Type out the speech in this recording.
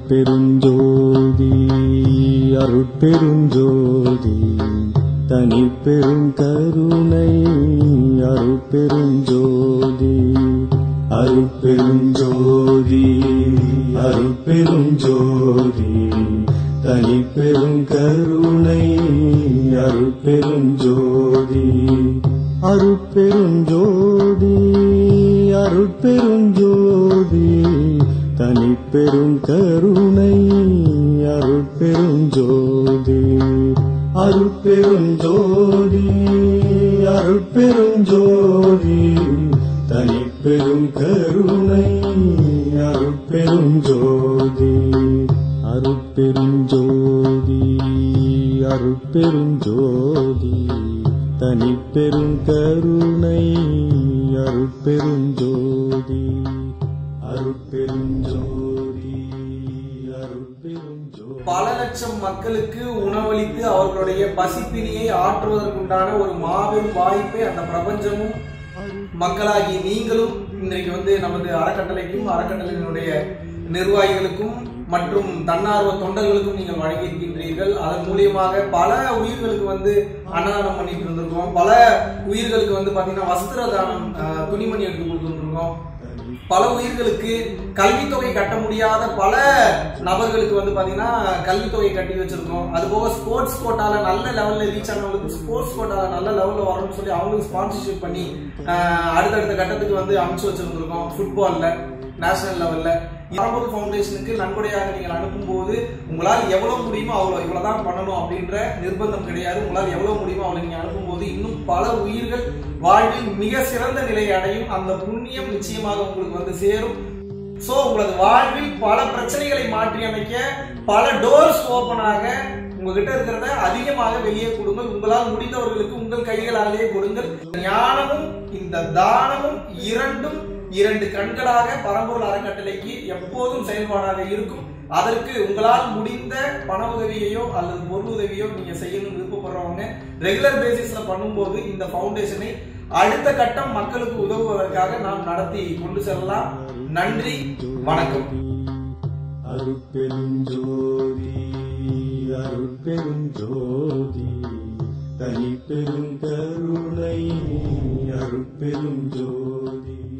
அருட்பெருஞ்சோதி அருட்பெருஞ்சோதி தனி பெருங்கருணை அருட்பெருஞ்சோதி அருட்பெருஞ்சோதி அருட்பெருஞ்சோதி தனி பெருங்கருணை அருட்பெருஞ்சோதி அருட்பெருஞ்சோதி அருட்பெருஞ்சோதி தனி பெருங்கருணை அருட்பெருஞ்சோதி அருட்பெருஞ்சோதி அருட்பெருஞ்சோதி தனி பெருங்கருணை அருட்பெருஞ்சோதி அருட்பெருஞ்சோதி அருட்பெருஞ்சோதி தனி பெருங்கருணை அருட்பெருஞ்சோதி அருட்பெருஞ்சோதி அருட்பெருஞ்சோதி பல லட்சம் மக்களுக்கு உணவளித்து அவர்களுடைய பசிப்பினியை ஆற்றுவதற்குண்டான ஒரு மாபெரும் வாய்ப்பை அந்த பிரபஞ்சமும் மக்களாகி நீங்களும் இன்றைக்கு வந்து நமது அறக்கட்டளைக்கும் அறக்கட்டளையினுடைய நிர்வாகிகளுக்கும் மற்றும் தன்னார்வ தொண்டர்களுக்கும் நீங்கள் வழங்கியிருக்கின்றீர்கள் அதன் மூலியமாக பல உயிர்களுக்கு வந்து அன்னதானம் பண்ணிட்டு இருந்திருக்கோம் பல உயிர்களுக்கு வந்து பாத்தீங்கன்னா வஸ்திர தானம் ஆஹ், துணிமணி எடுத்து கொடுத்துருக்கோம் பல உயிர்களுக்கு கல்வித்தொகை கட்ட முடியாத பல நபர்களுக்கு வந்து பாத்தீங்கன்னா கல்வித்தொகை கட்டி வச்சிருக்கோம் அது போக ஸ்போர்ட்ஸ் கோட்டால நல்ல லெவல்ல ரீச் ஆனவங்களுக்கு ஸ்போர்ட்ஸ் கோட்டால நல்ல லெவல்ல வரணும்னு சொல்லி அவங்களுக்கு ஸ்பான்சர்ஷிப் பண்ணி ஆஹ், அடுத்தடுத்த கட்டத்துக்கு வந்து அனுப்பிச்சு வச்சிருந்திருக்கோம் ஃபுட்பால்ல நேஷனல் லெவல்ல பரம்பொருள் ஃபவுண்டேஷனுக்கு நன்கொடையாக நீங்கள் அனுப்பும்போது உங்களால் எவ்வளவு முடியுமோ அவ்வளோ இவ்வளவுதான் பண்ணணும் அப்படின்ற நிர்பந்தம் கிடையாது உங்களால் எவ்வளவு முடியுமோ அவ்வளவு நீங்க அனுப்பும்போது இன்னும் பல உயிர்கள் வாழ்வில் மிக சிறந்த நிலையை அடையும் அந்த புண்ணியம் நிச்சயமாக உங்களுக்கு வந்து சேரும் சோ உங்களது வாழ்வில் பல பிரச்சனைகளை மாற்றி அமைக்க பல டோர்ஸ் ஓபன் ஆக உங்ககிட்ட இருக்கிறத அதிகமாக வெளியே கொடுங்கள் உங்களால் முடிந்தவர்களுக்கு உங்கள் கைகளாலேயே கொடுங்கள் ஞானமும் இந்த தானமும் இரண்டும் இரண்டு கண்களாக பரம்பொருள் அறக்கட்டளைக்கு எப்போதும் செயல்பாடாக இருக்கும் அதற்கு உங்களால் முடிந்த பண உதவியையோ அல்லது பொருள் உதவியோ நீங்க செய்யணும்னு விருப்பப்படுறவங்க ரெகுலர் பேசிஸ்ல பண்ணும்போது இந்த ஃபவுண்டேஷனை அடுத்த கட்டம் மக்களுக்கு உதவுவதற்காக நாம் நடத்தி கொண்டு செல்லலாம் நன்றி வணக்கம் அருட்பெருஞ்சோதி அருட்பெருஞ்சோதி தனி பெருங்கருணை அருட்பெருஞ்சோதி